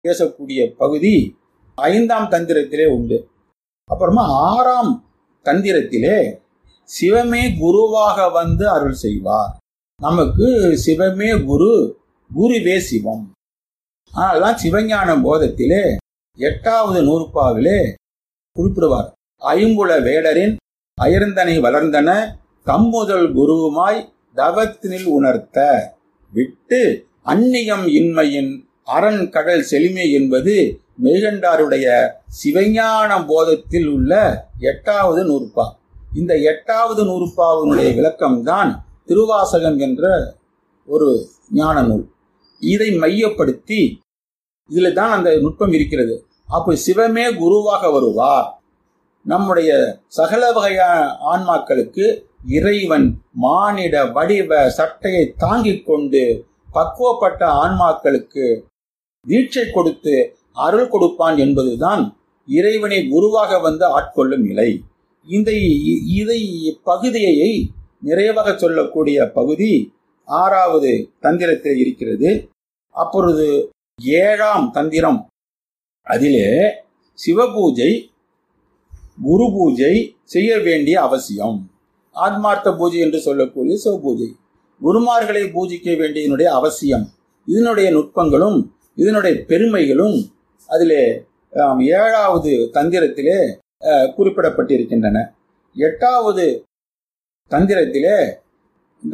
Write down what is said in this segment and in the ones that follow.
பேசக்கூடிய பகுதி ஐந்தாம் தந்திரத்திலே உண்டு அப்புறமா ஆறாம் தந்திரத்திலே சிவமே குருவாக வந்து அருள் செய்வார் நமக்கு சிவமே குரு குருவே சிவம் அதனால்தான் சிவஞான போதத்திலே எட்டாவது நூற்பாவிலே குறிப்பிடுவார் ஐம்புல வேடரின் அயர்ந்தனை வளர்ந்தன தம்முதல் குருவுமாய் தவத்தினில் உணர்த்த விட்டு அந்நியம் இன்மையின் அரண் கடல் செழுமை என்பது மெய்கண்டாருடைய சிவஞான போதத்தில் உள்ள எட்டாவது நூற்பா இந்த எட்டாவது நூற்பாவினுடைய விளக்கம்தான் திருவாசகம் என்ற ஒரு ஞான நூல் இதை மையப்படுத்தி இதுல தான் அந்த நுட்பம் இருக்கிறது அப்போ சிவமே குருவாக வருவார் நம்முடைய சகல வகையான ஆன்மாக்களுக்கு இறைவன் மானிட வடிவ சட்டையை தாங்கிக் கொண்டு பக்குவப்பட்ட ஆன்மாக்களுக்கு தீட்சை கொடுத்து அருள் கொடுப்பான் என்பதுதான் இறைவனை குருவாக வந்து ஆட்கொள்ளும் நிலை இந்த இதை பகுதியை நிறைவாக சொல்லக்கூடிய பகுதி ஆறாவது தந்திரத்தில் இருக்கிறது அப்பொழுது ஏழாம் தந்திரம் அதிலே சிவபூஜை குரு பூஜை செய்ய வேண்டிய அவசியம் ஆத்மார்த்த பூஜை என்று சொல்லக்கூடிய சிவபூஜை குருமார்களை பூஜிக்க வேண்டியதனுடைய அவசியம் இதனுடைய நுட்பங்களும் இதனுடைய பெருமைகளும் அதிலே ஆம், ஏழாவது தந்திரத்திலே அஹ், குறிப்பிடப்பட்டிருக்கின்றன எட்டாவது தந்திரத்திலே இந்த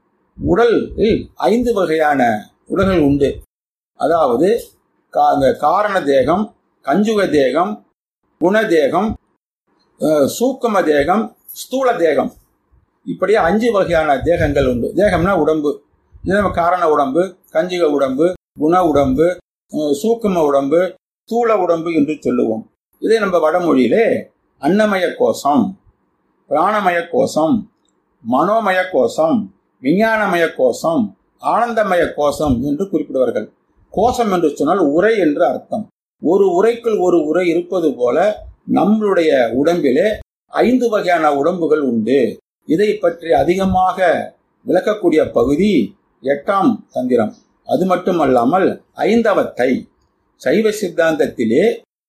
உடலில் ஐந்து வகையான உடல்கள் உண்டு அதாவது கா- இந்த காரண தேகம் கஞ்சுக தேகம் குணதேகம் அஹ், சூக்கும தேகம் ஸ்தூல தேகம் இப்படி அஞ்சு வகையான தேகங்கள் உண்டு தேகம்னா உடம்பு இது நம்ம காரண உடம்பு கஞ்சுக உடம்பு குண உடம்பு அஹ், சூக்கும உடம்பு ஸ்தூல உடம்பு என்று சொல்லுவோம் இதை நம்ம வடமொழியிலே அன்னமய கோஷம் பிராணமய கோஷம் மனோமய கோஷம் விஞ்ஞானமய கோஷம் ஆனந்தமய கோஷம் என்று குறிப்பிடுவார்கள் கோஷம் என்று சொன்னால் உரை என்று அர்த்தம் ஒரு உரைக்குள் ஒரு உரை இருப்பது போல நம்மளுடைய உடம்பிலே ஐந்து வகையான உடம்புகள் உண்டு இதை பற்றி அதிகமாக விளக்கக்கூடிய பகுதி எட்டாம் தந்திரம் அது மட்டுமல்லாமல் ஐந்தவத்தை சைவ சித்தாந்தத்திலே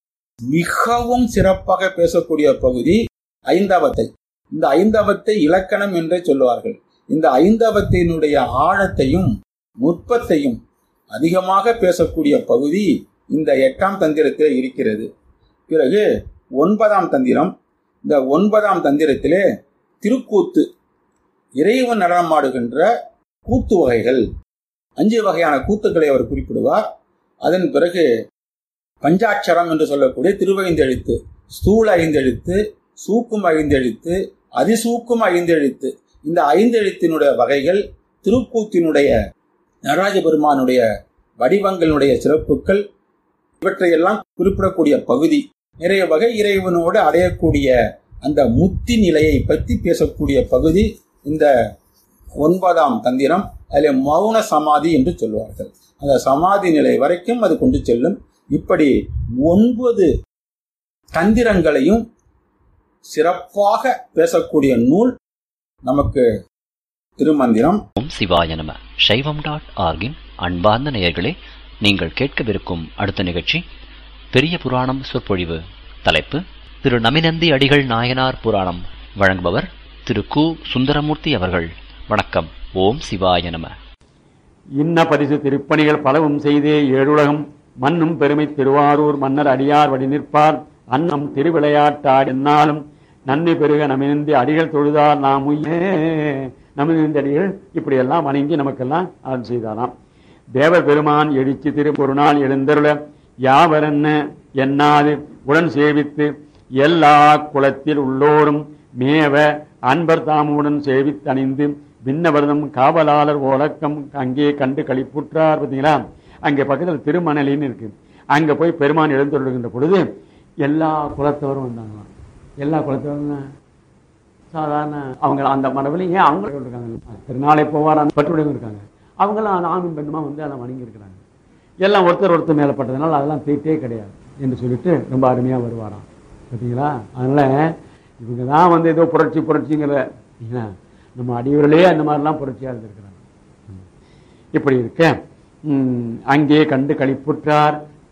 மிகவும் சிறப்பாக பேசக்கூடிய பகுதி ஐந்தவத்தை இந்த ஐந்தவத்தை இலக்கணம் என்றே சொல்லுவார்கள் இந்த ஐந்தவத்தினுடைய ஆழத்தையும் நுட்பத்தையும் அதிகமாக பேசக்கூடிய பகுதி இந்த எட்டாம் தந்திரத்தில் இருக்கிறது பிறகு ஒன்பதாம் தந்திரம் இந்த ஒன்பதாம் தந்திரத்திலே திருக்கூத்து இறைவன் நடனமாடுகின்ற கூத்து வகைகள் அஞ்சு வகையான கூத்துக்களை அவர் குறிப்பிடுவார் அதன் பிறகு பஞ்சாட்சரம் என்று சொல்லக்கூடிய திருவைந்தெழுத்து ஸ்தூல ஐந்தெழுத்து சூக்கும் ஐந்தெழுத்து அதிசூக்கும் ஐந்தெழுத்து இந்த ஐந்தெழுத்தினுடைய வகைகள் திருக்கூத்தினுடைய நடராஜ பெருமானுடைய வடிவங்களுடைய சிறப்புகள் இவற்றையெல்லாம் குறிப்பிடக்கூடிய பகுதி நிறைய வகை இறைவனோடு அடையக்கூடிய அந்த முத்தி நிலையை பற்றி பேசக்கூடிய பகுதி இந்த ஒன்பதாம் தந்திரம் அதில் மௌன சமாதி என்று சொல்வார்கள் அந்த சமாதி நிலை வரைக்கும் அது கொண்டு செல்லும் இப்படி ஒன்பது தந்திரங்களையும் சிறப்பாக பேசக்கூடிய நூல் நமக்கு திருமந்திரம் ஓம் சிவாய நம சைவம் டாட் ஆர்கின் அன்பார்ந்த நேயர்களே நீங்கள் கேட்கவிருக்கும் அடுத்த நிகழ்ச்சி பெரிய புராணம் சொற்பொழிவு தலைப்பு திரு நமினந்தி அடிகள் நாயனார் புராணம் வழங்குபவர் திரு கு சுந்தரமூர்த்தி அவர்கள் வணக்கம் ஓம் சிவாய நம இன்ன பரிசு திருப்பணிகள் பலவும் செய்தே ஏழுலகம் மன்னும் பெருமை திருவாரூர் மன்னர் அடியார் வழி நிற்பார் அன்னம் திருவிளையாட்டார் என்னாலும் நன்மை பெருக நமினந்தி அடிகள் தொழுதார் நாம் உய்யே நமினந்தி அடிகள் இப்படியெல்லாம் வணங்கி நமக்கெல்லாம் அருள் செய்தாராம் தேவர் பெருமான் எழுச்சி திருப்பொருநாள் எழுந்தருள யாவரென்ன எண்ணாது உடன் சேவித்து எல்லா குலத்தில் உள்ளோரும் மேவ அன்பர் தாமுடன் சேவித்தணிந்து விண்ணவர்தம் காவலாளர் ஓலக்கம் அங்கே கண்டு களிப்புற்றார் பார்த்தீங்களா அங்கே பக்கத்தில் திருமணலின்னு இருக்கு அங்க போய் பெருமான் எழுந்தருளுகின்ற பொழுது எல்லா குலத்தவரும் வந்தாங்களாம் எல்லா குலத்தவரும் தான் சாதாரண அவங்க அந்த மரபில் ஏன் அவங்க இருக்காங்க திருநாளை போவார் அந்த பற்றுடையவங்க இருக்காங்க அவங்களாம் ஆணும் பெண்ணுமா வந்து அதை வணங்கி இருக்கிறாங்க எல்லாம் ஒருத்தர் ஒருத்தர் மேலே பட்டதுனால அதெல்லாம் தீட்டே கிடையாது என்று சொல்லிட்டு ரொம்ப அருமையாக வருவாராம் பார்த்தீங்களா அதனால இவங்க தான் வந்து ஏதோ புரட்சி புரட்சிங்கிற ஏன்னா, நம்ம அடியவர்களே அந்த மாதிரிலாம் புரட்சியாக இருந்திருக்கிறாங்க இப்படி இருக்க ம், அங்கே கண்டு களிப்புற்றார்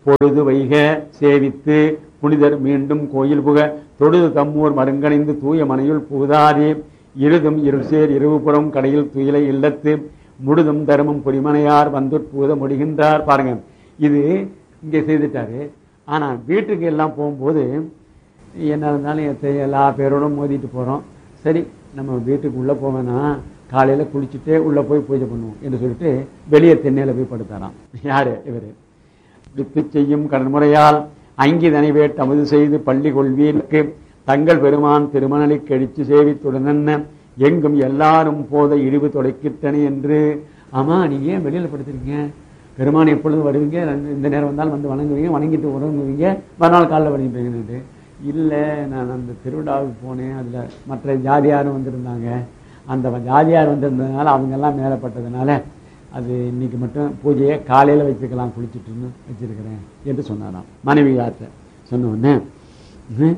பொழுது வைக சேவித்து புனிதர் மீண்டும் கோயில் புக தொழுது தம்மூர் மருங்கணிந்து தூய மனையுள் புகுதாதே இருதும் இருள்சேர் இருவுபுறம் கடையில் துயிலை இல்லத்து முழுதும் தருமம் பொறிமனையார் வந்துட்பூத முடிகின்றார் பாருங்க இது இங்கே செய்துட்டாரு ஆனா வீட்டுக்கு எல்லாம் போகும்போது என்ன இருந்தாலும் எத்த- எல்லா பேரோடும் மோதிட்டு போறோம் சரி நம்ம வீட்டுக்கு உள்ள போவேனா காலையில குளிச்சுட்டே உள்ள போய் பூஜை பண்ணுவோம் என்று சொல்லிட்டு வெளியே தென்னையில போய் படுத்தாராம் யாரு இவரு வித்து செய்யும் கடன்முறையால் அங்கிதனை வேட்டு அமுது செய்து பள்ளி கொள்வீர்க்கு தங்கள் பெருமான் திருமணலை கழிச்சு சேவித்துடனென்ன எங்கும் எல்லாரும் போத இழிவு தொலைக்கிட்டன என்று ஆமா நீங்க ஏன் வெளியில படுத்துறீங்க பெருமான் எப்பொழுது வருவீங்க ரெண்டு- இந்த நேரம் வந்தாலும் வந்து வணங்குவீங்க வணங்கிட்டு உறங்குவீங்க மறுநாள் காலைல வணங்கிப்பீங்கன்னு இல்லை நான் அந்த திருவிழாவுக்கு போனேன் அதுல மற்ற ஜாதியாரும் வந்திருந்தாங்க அந்த ஜாதியார் வந்திருந்ததுனால அவங்க எல்லாம் மேலப்பட்டதுனால அது இன்னைக்கு மட்டும் பூஜையை காலையில வச்சுக்கலாம் குளிச்சுட்டுன்னு வச்சிருக்கிறேன் என்று சொன்னாராம் மனைவி யார்கிட்ட சொன்ன உடனே ம்,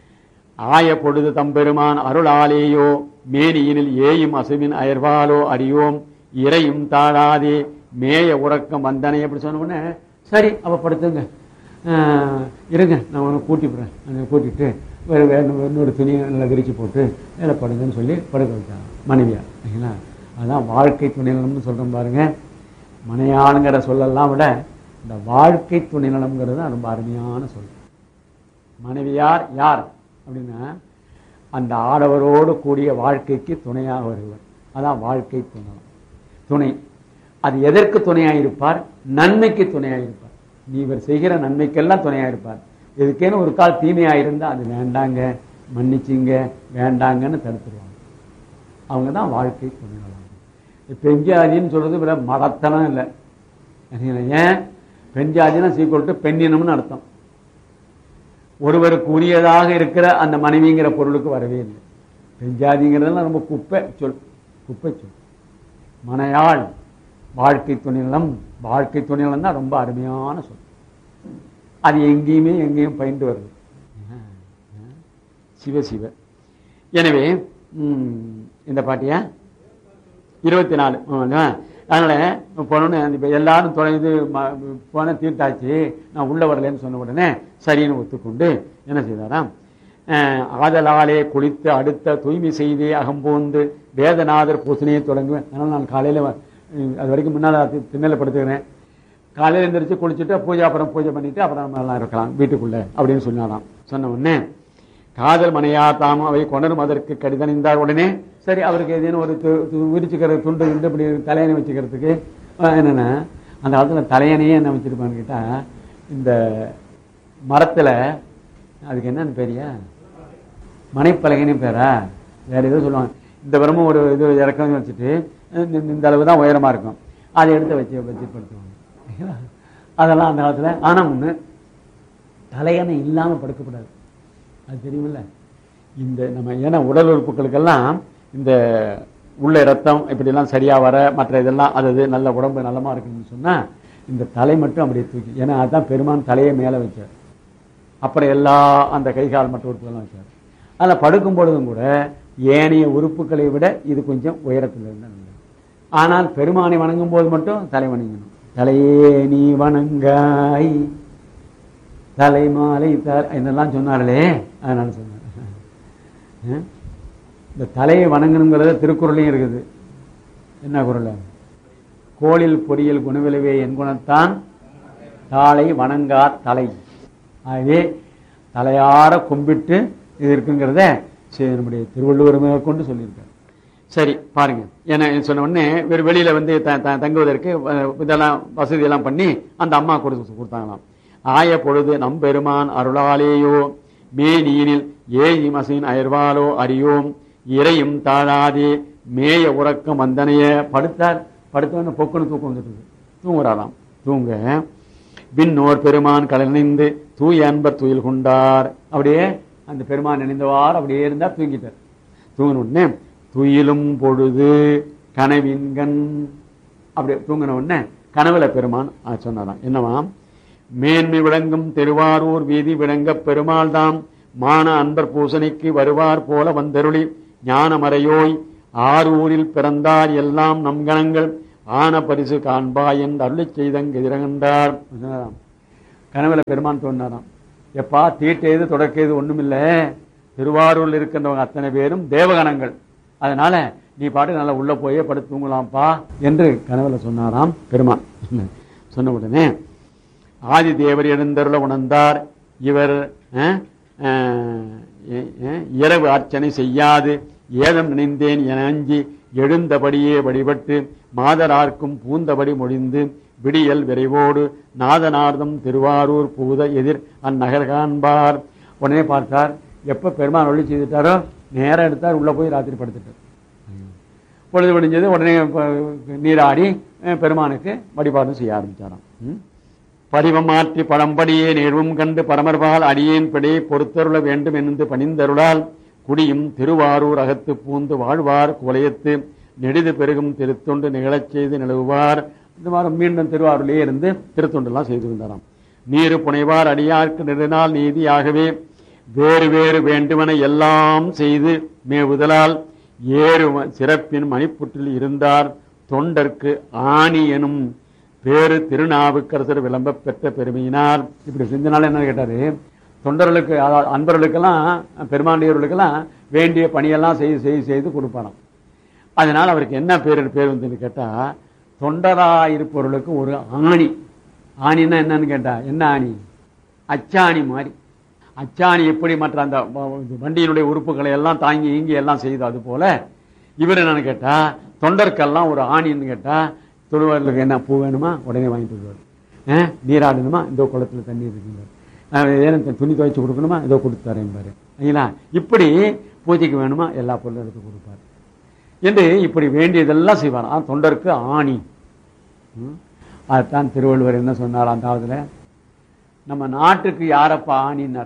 ஆய பொழுது தம்பெருமான் அருளாலேயோ மேனியினில் ஏயும் அசுவின் அயர்வாலோ அறியோம் இறையும் தாழாதே மேய உறக்கம் வந்தனை அப்படி சொன்ன உடனே சரி அவ படுத்துங்க ஆஹ், இருங்க நான் உனக்கு கூட்டி போறேன் அதை கூட்டிட்டு வேறு வேறு இன்னொரு துணியை நல்லா விரிச்சு போட்டு வேலை படுங்கன்னு சொல்லி படுக்க வச்சாங்க மனைவியா சரிங்களா அதான் வாழ்க்கை துணைநலம்னு சொல்றோம் பாருங்க மனையாளுங்கிற சொல்லலாம் விட இந்த வாழ்க்கை துணைநலம்ங்கிறது தான் ரொம்ப அருமையான சொல் மனைவியார் யார் அப்படின்னா அந்த ஆடவரோடு கூடிய வாழ்க்கைக்கு துணையாக வருவர் அதான் வாழ்க்கை துணை துணை அது எதற்கு துணையாக இருப்பார் நன்மைக்கு துணையாக இருப்பார் நீ இவர் செய்கிற நன்மைக்கெல்லாம் துணையாக இருப்பார் எதுக்கேன்னு ஒரு கால் தீமையாக இருந்தால் அது வேண்டாங்க மன்னிச்சிங்க வேண்டாங்கன்னு தடுத்துருவாங்க அவங்க தான் வாழ்க்கை துணையாளர் பெஞ்சாதின்னு சொல்றது விட மடத்தனம் இல்லை சரிங்களா? ஏன் பெஞ்சாதினா சீக்கிரம் பெண்ணினம்னு அர்த்தம் ஒருவருக்கு உரியதாக இருக்கிற அந்த மனைவிங்கிற பொருளுக்கு வரவே இல்லை பெஞ்சாதிங்கிறதெல்லாம் ரொம்ப குப்பை சொல் குப்பை சொல் மனையாள் வாழ்க்கை துணிநலம் வாழ்க்கை துணிநலம் தான் ரொம்ப அருமையான சொல் அது எங்கேயுமே எங்கேயும் பயின்று வருது சிவ சிவ எனவே ம், இந்த பாட்டியா இருபத்தி நாலு அதனால போனோன்னு இப்போ எல்லாரும் தொலைந்து போன தீர்த்தாச்சு நான் உள்ள வரலன்னு சொன்ன உடனே சரின்னு ஒத்துக்கொண்டு என்ன செய்தாராம் அஹ், ஆதலாலே குளித்து அடுத்த தூய்மை செய்து அகம்போந்து வேதநாதர் பூசணையை தொடங்குவேன் அதனால நான் காலையில வ- அது வரைக்கும் முன்னால் திண்ணல படுத்துக்கிறேன் காலையில எந்திரிச்சு குளிச்சுட்டு பூஜை அப்புறம் பூஜை பண்ணிட்டு அப்புறம் நம்ம எல்லாம் இருக்கலாம் வீட்டுக்குள்ள அப்படின்னு சொன்னாராம் சொன்ன உடனே காதல் மனையா தாமும் அவை கொணரும் அதற்கு கடிதணிந்தார் உடனே சரி அவருக்கு ஏதேனும் ஒரு து- து- விரிச்சுக்கிற துண்டு துண்டு இப்படி தலையணை வச்சுக்கிறதுக்கு அஹ், என்னன்னா அந்த காலத்துல தலையணையே என்ன வச்சிருப்பான்னு கேட்டா இந்த மரத்துல அதுக்கு என்னன்னு பேரியா மனைப்பலகைன்னு பேரா வேற ஏதோ சொல்லுவாங்க இந்த பிரமும் ஒரு இது இறக்கம் வச்சுட்டு இந்த இந்த அளவு தான் உயரமா இருக்கும் அதை எடுத்து வச்சு வச்சு படுத்துவாங்க சரிங்களா? அதெல்லாம் அந்த காலத்துல ஆனா ஒண்ணு தலையணை இல்லாம படுக்கக்கூடாது அது தெரியுமில்ல இந்த நம்ம ஏன்னா உடல் உறுப்புகளுக்கெல்லாம் இந்த உள்ள ரத்தம் இப்படிலாம் சரியா வர மற்ற இதெல்லாம் அது அது நல்ல உடம்பு நல்லமா இருக்குன்னு சொன்னா இந்த தலை மட்டும் அப்படியே தூக்கி ஏன்னா அதான் பெருமான் தலையை மேல வச்சார் அப்புறம் எல்லா அந்த கை கால் மற்ற உறுப்புகள்லாம் வச்சார் அதில் படுக்கும் பொழுதும் கூட ஏனைய உறுப்புகளை விட இது கொஞ்சம் உயரத்தில் இருந்தால் நல்லது ஆனால் பெருமானை வணங்கும் போது மட்டும் தலை வணங்கணும் தலையே நீ வணங்காய் தலைமாலை த இதெல்லாம் சொன்னார்களே அதனால சொன்னார் அஹ்? இந்த தலையை வணங்கணுங்கிறத திருக்குறளையும் இருக்குது என்ன குறள் கோளில் பொறியில் குணவிளைவே என் குணத்தான் தாளை வணங்கார் தலை ஆகவே தலையார கும்பிட்டு இது இருக்குங்கிறத சரி, நம்முடைய திருவள்ளுவர் கொண்டு சொல்லியிருக்காரு சரி பாருங்க ஏன்னா சொன்ன உடனே வெறும் வெளியில வந்து த- த- தங்குவதற்கு அஹ், இதெல்லாம் வசதி எல்லாம் பண்ணி அந்த அம்மா கொடுத்து கொடுத்தாங்களாம் ஆய பொழுது நம்பெருமான் அருளாலேயோ மேனீனில் ஏய் மசின் அயர்வாலோ அறியோம் இறையும் தாழாதே மேய உறக்கம் வந்தனைய படுத்தார் படுத்தவன பொக்குன்னு தூக்கம் வந்துட்டு தூங்குறாராம் தூங்க விண்ணோர் பெருமான் கடலிணைந்து தூய அன்பர் துயில் கொண்டார் அப்படியே அந்த பெருமான் நினைந்தவாறு அப்படியே இருந்தார் தூங்கிட்டார் தூங்கின உடனே துயிலும் பொழுது கனவின்கண் அப்படி தூங்கின உடனே கனவுல பெருமான் ஆ, சொன்னாராம் என்னவாம் மேன்மை விளங்கும் திருவாரூர் வீதி விளங்க பெருமாள் தாம் மான அன்பர் பூசனைக்கு வருவார் போல வந்தருளி ஞானமறையோய் ஆரூரில் பிறந்தார் எல்லாம் நம் கணங்கள் ஆன பரிசு காண்பாய் என்று அருளிச் செய்தங்க எதிரகண்டார் சொன்னாராம். கனவுல பெருமான் தோன்றாராம் எப்பா தீட்டேது தொடக்கேது ஒண்ணுமில்ல திருவாரூர்ல இருக்கின்றவங்க அத்தனை பேரும் தேவகணங்கள் அதனால நீ பாட்டு நல்லா உள்ள போயே படுத்து தூங்கலாம்ப்பா என்று கனவுல சொன்னாராம் பெருமான் சொன்ன உடனே ஆதி தேவர் எழுந்தருள உணர்ந்தார் இவர் அஹ், அஹ், அஹ், இரவு அர்ச்சனை செய்யாது ஏதம் நினைந்தேன் என அஞ்சி எழுந்தபடியே வழிபட்டு மாதரார்க்கும் பூந்தபடி மொழிந்து விடியல் விரைவோடு நாதனார்தம் திருவாரூர் பூத எதிர் அந்நகர் காண்பார் உடனே பார்த்தார் எப்ப பெருமான் ஒளி செய்துட்டாரோ நேரம் எடுத்தார் உள்ள போய் ராத்திரி படுத்துட்டார் பொழுது விடிஞ்சது உடனே ப- நீராடி அஹ், பெருமானுக்கு வழிபாடும் செய்ய ஆரம்பிச்சாராம் ம். படிவம் மாற்றி பழம்படியே நேர்வும் கண்டு பரமர்பால் அடியேன் பிடை பொறுத்தருள வேண்டும் என்று பணிந்தருளால் குடியும் திருவாரூர் அகத்து பூந்து வாழ்வார் குலையத்து நெடிது பெருகும் திருத்தொண்டு நிகழச் செய்து நிலவுவார் இந்த மாதிரி மீண்டும் திருவாரூரிலே இருந்து திருத்தொண்டெல்லாம் செய்து வந்தாராம் நீரு புனைவார் அடியார்க்கு நெடுநாள் நீதியாகவே வேறு வேறு வேண்டுமென எல்லாம் செய்து மேவுதலால் ஏறு ம- சிறப்பின் மணிப்புற்றில் இருந்தார் தொண்டர்க்கு ஆணி எனும் பேரு திருநாவுக்கரசர் விளம்ப பெற்ற பெருமையினார் இப்படி செஞ்சனால என்ன கேட்டாரு தொண்டர்களுக்கு அதாவது அன்பர்களுக்கெல்லாம் பெருமாண்டியவர்களுக்கெல்லாம் வேண்டிய பணியெல்லாம் செய்து செய்து செய்து கொடுப்பாராம் அதனால அவருக்கு என்ன பேர் பேர் வந்துன்னு கேட்டா தொண்டரா இருப்பவர்களுக்கு ஒரு ஆணி ஆணின்னா என்னன்னு கேட்டா என்ன ஆணி அச்சாணி மாதிரி அச்சாணி எப்படி மற்ற அந்த வ- இது வண்டியினுடைய உறுப்புகளை எல்லாம் தாங்கி ஈங்கி எல்லாம் செய்து அது போல இவர் என்னன்னு கேட்டா தொண்டர்க்கெல்லாம் ஒரு ஆணின்னு கேட்டா தொழுவார்களுக்கு என்ன பூ வேணுமா உடனே வாங்கிட்டு வருவார் அஹ், நீராடணுமா இந்த குளத்துல தண்ணி இருக்குங்க ஏன்னா துணி துவைச்சு கொடுக்கணுமா இதோ கொடுத்து தரேன் பாரு சரிங்களா இப்படி பூஜைக்கு வேணுமா எல்லா பொருளும் எடுத்து கொடுப்பாரு என்று இப்படி வேண்டியதெல்லாம் செய்வார் ஆனா, தொண்டருக்கு ஆணி ம். அதுதான் திருவள்ளுவர் என்ன சொன்னார் அந்த காலத்துல நம்ம நாட்டுக்கு யாரப்பா ஆணினார்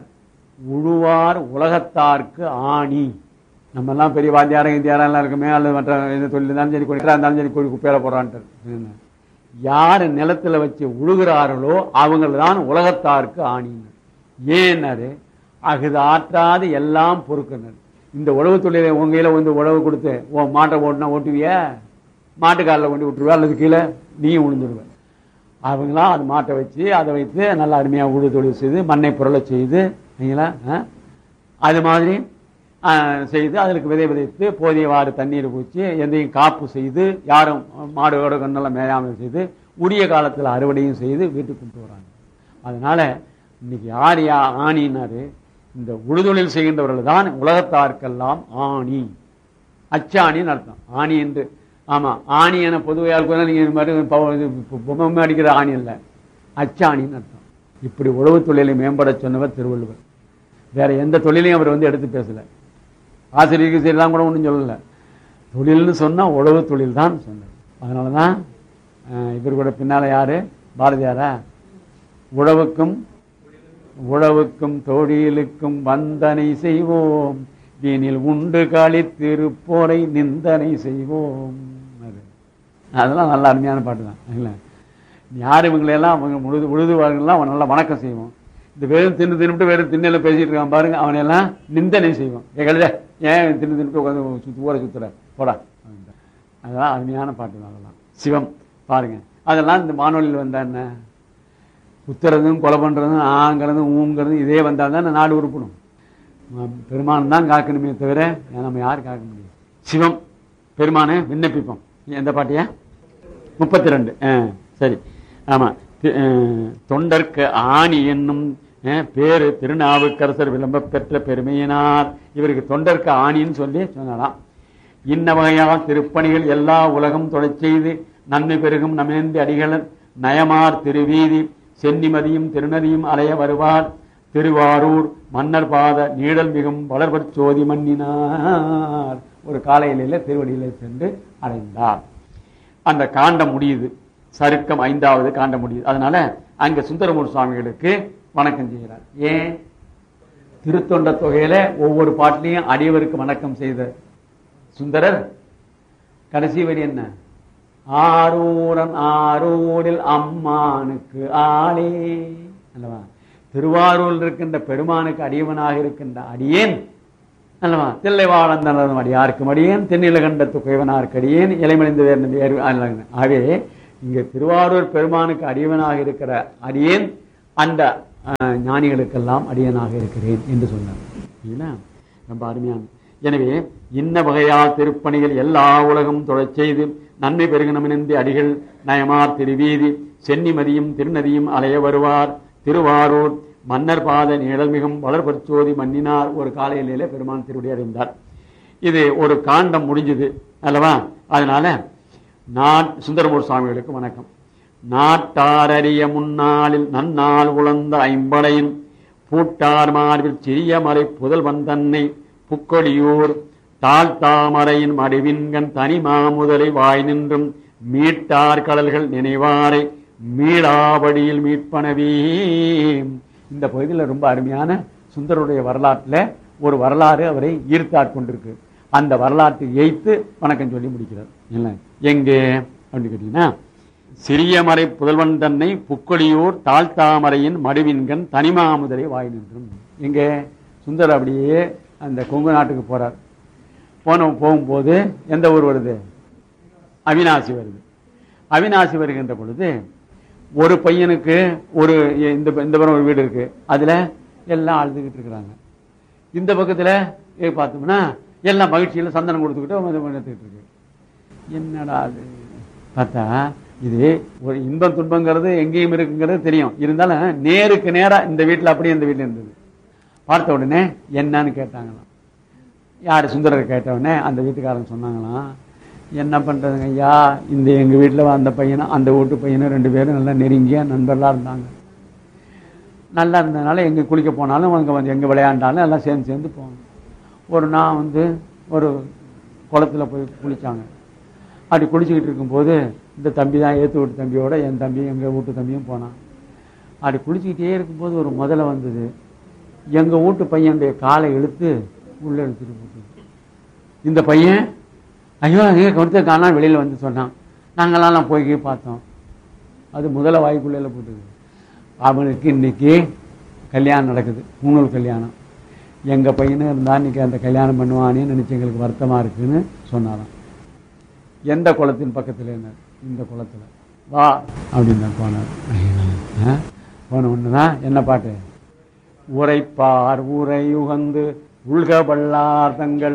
உழுவார் உலகத்தார்க்கு ஆணி நம்ம எல்லாம் பெரிய வாத்தியாரம் இந்தியாரம் எல்லாம் இருக்குமே அல்லது மற்ற எந்த தொழில் இருந்தாலும் சரி கொடிக்கிறா இருந்தாலும் சரி கொடி குப்பையில போறான்ட்டு யார் நிலத்துல வச்சு உழுகிறார்களோ அவங்க தான் உலகத்தாருக்கு ஆணினார் ஏன்னாரு அகுது ஆற்றாது எல்லாம் பொறுக்கினர் இந்த உழவு தொழிலை உங்க கையில வந்து உழவு கொடுத்து ஓ மாட்டை ஓட்டுனா ஓட்டுவிய மாட்டுக்காலில் கொண்டு விட்டுருவா அல்லது கீழே நீயும் உளுந்துடுவ அவங்களாம் அது மாட்டை வச்சு அதை வைத்து நல்லா அருமையாக உழு தொழில் செய்து மண்ணை புரள செய்து சரிங்களா ஆ? அது மாதிரி ஆ, செய்து அதற்கு விதை விதைத்து போதியவாறு தண்ணீர் பூச்சி எந்தையும் காப்பு செய்து யாரும் மாடுகளோட கண்ணெல்லாம் மேயாமல் செய்து உரிய காலத்தில் அறுவடையும் செய்து வீட்டுக்கு கொண்டு வராங்க அதனால இன்னைக்கு யார் யா ஆணினாரு இந்த உழுதொழில் செய்கின்றவர்கள் தான் உலகத்தார்க்கெல்லாம் ஆணி அச்சாணின்னு அர்த்தம் ஆணி என்று ஆமா ஆணி என பொதுவையால் கூட நீங்க இது மாதிரி பவ- இது பொ- பொம்மை அடிக்கிற ஆணி இல்லை அச்சாணின்னு அர்த்தம் இப்படி உழவு தொழிலை மேம்பட சொன்னவர் திருவள்ளுவர் வேற எந்த தொழிலையும் அவர் வந்து எடுத்து பேசல ஆசிரியருக்கு சரிதான் கூட ஒன்றும் சொல்லல தொழில்னு சொன்னா உழவு தொழில் தான் சொன்னார் அதனாலதான் அஹ், இவர் கூட பின்னால யாரு பாரதியாரா உழவுக்கும் உழவுக்கும் தொழிலுக்கும் வந்தனை செய்வோம் வீணில் உண்டு களித்திருப்போரை நிந்தனை செய்வோம் அது. அதெல்லாம் நல்ல அருமையான பாட்டு தான் இல்ல யார் இவங்களையெல்லாம் அவங்க உழுது உழுதுவார்கள்லாம் அவன் நல்லா வணக்கம் செய்வோம் இந்த வெறும் தின்னு தின்னுட்டு வெறும் திண்ணையில பேசிட்டு இருக்கான் பாருங்க அவனையெல்லாம் நிந்தனை செய்வோம் ஏ கழுத ஏன் தின்னு தின்னுட்டு உட்காந்து சுத்து ஊரை சுத்துற போடா அப்படின்ட்டு. அதெல்லாம் அருமையான பாட்டு தான் அதெல்லாம் சிவம் பாருங்க அதெல்லாம் இந்த வானொலியில் வந்தா என்ன குத்துறதும் கொலை பண்றதும் ஆங்கிறதும் ஊங்கிறதும் இதே வந்தால் தான் நாடு உருப்படும் பெருமான் தான் காக்கணுமே தவிர நம்ம யார் காக்க முடியும் சிவம் பெருமானை விண்ணப்பிப்போம் எந்த பாட்டியா முப்பத்தி ரெண்டு சரி ஆமா தி- அஹ், தொண்டர்க்கு ஆணி என்னும் அஹ், பேரு திருநாவுக்கரசர் விளம்ப பெற்ற பெருமையினார் இவருக்கு தொண்டர்க்கு ஆணின்னு சொல்லி சொன்னாராம் இன்ன வகையா திருப்பணிகள் எல்லா உலகம் தொலைச் செய்து நன்மை பெருகும் நமேந்தி அடிகளன் நயமார் திருவீதி சென்னிமதியும் திருநதியும் அலைய வருவார் திருவாரூர் மன்னர் பாத நீடல் மிகும் வளர்பற் சோதி மன்னினார் ஒரு காலையில திருவடியில சென்று அடைந்தார் அந்த காண்டம் முடியுது சருக்கம் ஐந்தாவது காண்டம் முடியுது அதனால அங்க சுந்தரமூர் சுவாமிகளுக்கு வணக்கம் செய்கிறார் ஏன் திருத்தொண்ட தொகையில ஒவ்வொரு பாட்டிலையும் அடியவருக்கு வணக்கம் செய்த சுந்தரர் கடைசி வரி என்ன ஆரூரன் ஆரூரில் அம்மானுக்கு ஆளே அல்லவா திருவாரூரில் இருக்கின்ற பெருமானுக்கு அடியவனாக இருக்கின்ற அடியேன் அல்லவா தில்லைவாழந்தனதும் அடியார்க்கும் அடியேன் தென்னிலகண்டத்து குயவனார்க்கு அடியேன் இலைமணிந்து வேறு வேறு அல்ல. ஆகவே இங்க திருவாரூர் பெருமானுக்கு அடியவனாக இருக்கிற அடியேன் அந்த அஹ், ஞானிகளுக்கெல்லாம் அடியனாக இருக்கிறேன் என்று சொன்னார் சரிங்களா? ரொம்ப அருமையான எனவே இன்ன வகையால் திருப்பணிகள் எல்லா உலகம் தொழச் செய்து நன்மை பெருகணமினந்தி அடிகள் நயமார் திருவீதி சென்னிமதியும் திருநதியும் அலைய வருவார் திருவாரூர் மன்னர் பாத நிழல்மிகும் வளர்பற்சோதி மன்னினார் ஒரு காலையிலே பெருமான் திருவடி அடைந்தார் இது ஒரு காண்டம் முடிஞ்சது அல்லவா அதனால நான் சுந்தரமூர் சுவாமிகளுக்கு வணக்கம் நாட்டாரறிய முன்னாளில் நன்னாள் உழந்த ஐம்படையின் பூட்டார் மார்பில் சிறிய மலை புதல்வன் தன்னை புக்கொடியூர் தாழ்த்தாமரையின் மடிவின்கண் தனி மாமுதலை வாய் நின்றும் மீட்டார் கடல்கள் நினைவாரை மீளாவடியில் மீட்பனவே இந்த பகுதியில் ரொம்ப அருமையான சுந்தருடைய வரலாற்றுல ஒரு வரலாறு அவரை ஈர்த்தாற் கொண்டிருக்கு அந்த வரலாற்றை எய்த்து வணக்கம் சொல்லி முடிக்கிறார் இல்ல எங்கே அப்படின்னு கேட்டீங்கன்னா சிறிய மறை புதல்வன் தன்னை புக்கொடியூர் தாழ்த்தாமரையின் மடுவின்கண் தனிமாமுதலை வாய் நின்றும் எங்கே சுந்தர் அப்படியே அந்த கொங்கு நாட்டுக்கு போறார் போன போகும்போது எந்த ஊர் வருது அவினாசி வருது அவினாசி வருகின்ற பொழுது ஒரு பையனுக்கு ஒரு இந்த இந்த புறம் ஒரு வீடு இருக்கு அதுல எல்லாம் அழுதுகிட்டு இருக்கிறாங்க இந்த பக்கத்துல ஏ பார்த்தோம்னா எல்லாம் மகிழ்ச்சியில சந்தனம் கொடுத்துக்கிட்டு வந்து எடுத்துக்கிட்டு இருக்கு என்னடா அது பார்த்தா இது ஒரு இன்பம் துன்பங்கிறது எங்கேயும் இருக்குங்கிறது தெரியும் இருந்தாலும் நேருக்கு நேரா இந்த வீட்டுல அப்படியே இந்த வீட்டுல இருந்தது பார்த்த உடனே என்னன்னு கேட்டாங்களாம் யார் சுந்தரர் கேட்ட உடனே அந்த வீட்டுக்காரங்க சொன்னாங்களாம் என்ன பண்றதுங்க ஐயா இந்த எங்க வீட்டுல அந்த பையனும் அந்த வீட்டு பையனும் ரெண்டு பேரும் நல்லா நெருங்கிய நண்பர்களா இருந்தாங்க நல்லா இருந்ததுனால எங்க குளிக்க போனாலும் அங்க வந்து எங்க விளையாண்டாலும் எல்லாம் சேர்ந்து சேர்ந்து போவாங்க ஒரு நான் வந்து ஒரு குளத்துல போய் குளிச்சாங்க அப்படி குளிச்சுக்கிட்டு இருக்கும்போது இந்த தம்பி தான் ஏத்து வீட்டு தம்பியோட என் தம்பி எங்க வீட்டு தம்பியும் போனான் அப்படி குளிச்சுக்கிட்டே இருக்கும்போது ஒரு முதல்ல வந்தது எங்க வீட்டு பையனுடைய காலை இழுத்து உள்ள இழுத்துட்டு போட்டு இந்த பையன் ஐயோ எங்க கருத்தை காணா வெளியில வந்து சொன்னான் நாங்களாம் போய் போய் பார்த்தோம் அது முதல்ல வாய்க்குள்ள போட்டுது அவனுக்கு இன்னைக்கு கல்யாணம் நடக்குது மூணூர் கல்யாணம் எங்க பையனும் இருந்தா இன்னைக்கு அந்த கல்யாணம் பண்ணுவானேன்னு நினைச்சு எங்களுக்கு வருத்தமா இருக்குன்னு சொன்னாராம் எந்த குளத்தின் பக்கத்துல என்ன இந்த குளத்துல வா அப்படின்னு நான் போனார் ஆ? போன ஒண்ணுதான் என்ன பாட்டு உரைப்பார் உரை உகந்து உள்க வல்லார் தங்கள்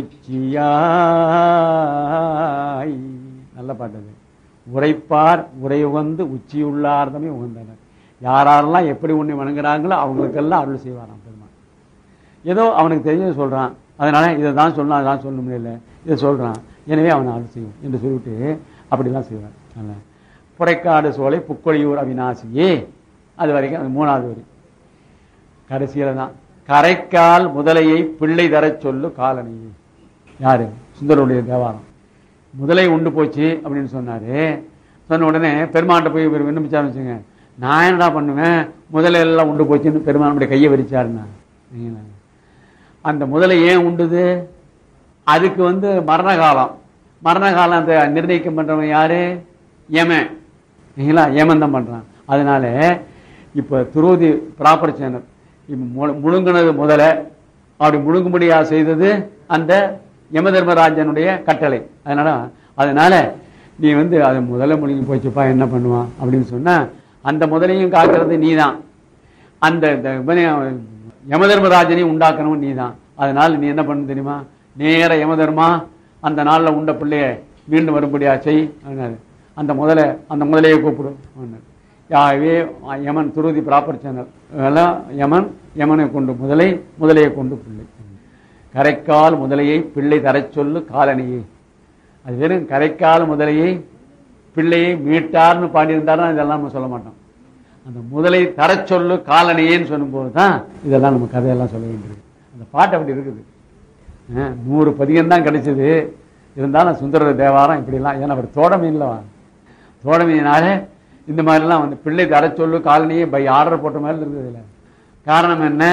உச்சியாய் நல்ல பாட்டு அது உரைப்பார் உரை உகந்து உச்சியுள்ளார் தம்மை உகந்தனர் யாரெல்லாம் எப்படி உன்னை வணங்குறாங்களோ அவங்களுக்கெல்லாம் அருள் செய்வாராம் பெருமான் ஏதோ அவனுக்கு தெரிஞ்சதை சொல்றான் அதனால இதை தான் சொல்லணும் அதான் சொல்ல முடியல இதை சொல்றான் எனவே அவனை அருள் செய்யும் என்று சொல்லிவிட்டு அப்படிலாம் செய்வான் அல்ல புரைக்காடு சோலை புக்கொழியூர் அவிநாசியே அது வரைக்கும் அது மூணாவது வரி கடைசியில தான் கரைக்கால் முதலையை பிள்ளை தரச் சொல்லு காலனியே யாரு சுந்தருடைய தேவாரம் முதலை உண்டு போச்சு அப்படின்னு சொன்னாரு சொன்ன உடனே பெருமாண்ட போய் இவர் விண்ணப்பிச்சாரு வச்சுங்க நான் என்னடா பண்ணுவேன் முதலை எல்லாம் உண்டு போச்சுன்னு பெருமானுடைய கையை விரிச்சாருன்னா சரிங்களா? அந்த முதலை ஏன் உண்டுது அதுக்கு வந்து மரண காலம் மரண காலம் அந்த நிர்ணயிக்கம் பண்றவன் யாரு யமன் சரிங்களா யமன் தான் பண்றான் அதனால இப்ப துரோதி ப்ராப்பர் சேனல் இப்ப முழு- முழுங்குனது முதல்ல அப்படி முழுங்கும்படியா செய்தது அந்த யம தர்மராஜனுடைய கட்டளை அதனால அதனால நீ வந்து அது முதல்ல முழுங்கி போச்சுப்பா என்ன பண்ணுவான் அப்படின்னு சொன்னா அந்த முதலையும் காக்கிறது நீதான் அந்த இந்த இவனை, யமதர்மராஜனையும் உண்டாக்கணும் நீதான் அதனால நீ என்ன பண்ண தெரியுமா நேர யமதர்மா அந்த நாள்ல உண்ட பிள்ளைய மீண்டும் வரும்படியா செய் அப்படின்னாரு. அந்த முதல அந்த முதலையை கூப்பிடு அப்படின்னாரு. யாவே யமன் துருதி ப்ராப்பர் சேனல் அதெல்லாம் யமன் யமனை கொண்டு முதலை முதலையை கொண்டு பிள்ளை கரைக்கால் முதலையை பிள்ளை தரச் சொல்லு காலனியை அது வெறும் கரைக்கால் முதலையை பிள்ளையை மீட்டார்னு பாடியிருந்தாருன்னா இதெல்லாம் நம்ம சொல்ல மாட்டோம் அந்த முதலை தரச் சொல்லு காலனியேன்னு சொல்லும்போது தான் இதெல்லாம் நம்ம கதையெல்லாம் சொல்ல வேண்டியிருக்கு அந்த பாட்டு அப்படி இருக்குது அஹ், நூறு பதிகம் தான் கிடைச்சது இருந்தாலும் சுந்தர தேவாரம் இப்படிலாம் ஏன்னா அவர் தோடமீன்லவா தோடமீனால இந்த மாதிரிலாம் வந்து பிள்ளை தரச் சொல்லு காலனியே பை ஆர்டர் போட்ட மாதிரி இருக்குது இதுல காரணம் என்ன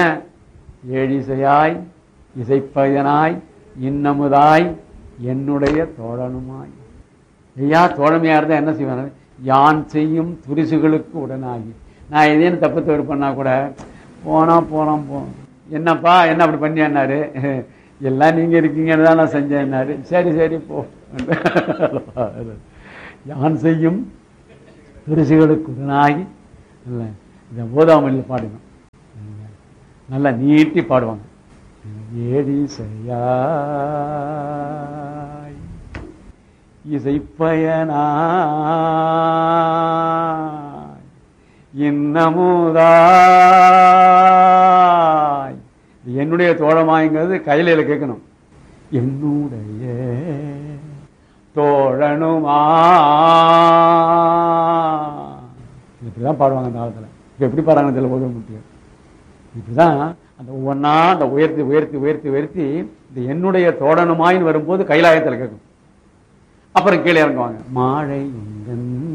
ஏழிசையாய் இசைப்பயனாய் இன்னமுதாய் என்னுடைய தோழனுமாய் ஐயா தோழமையா இருந்தா என்ன செய்வாங்க யான் செய்யும் துரிசுகளுக்கு உடனாகி நான் ஏதேனும் தப்பு தவறு பண்ணா கூட போனா போறோம் போ என்னப்பா என்ன அப்படி பண்ணியாரு எல்லாம் நீங்க இருக்கீங்கன்னு தான் நான் செஞ்சேன்னாரு சரி சரி போ யான் செய்யும் துரிசுகளுக்கு உடனாகி இல்ல இதை ஓதாமல்ல பாடணும் நல்லா நீட்டி பாடுவாங்க ஏடி செய்யாய் இசைப்பயனாய் இன்னமுதாய் இது என்னுடைய தோழமாய்ங்கிறது கையில கேட்கணும் என்னுடைய தோழனுமா இப்படிதான் பாடுவாங்க அந்த காலத்துல இப்ப எப்படி பாடுறாங்கன்னு தெரியல ஓத முடியும் இப்படிதான் அந்த ஒவ்வொன்னா அந்த உயர்த்தி உயர்த்தி உயர்த்தி உயர்த்தி இந்த என்னுடைய தோழனுமாயின்னு வரும்போது கைலாயத்தில் கேட்கும் அப்புறம் கீழே இறங்குவாங்க மாழை எங்கன்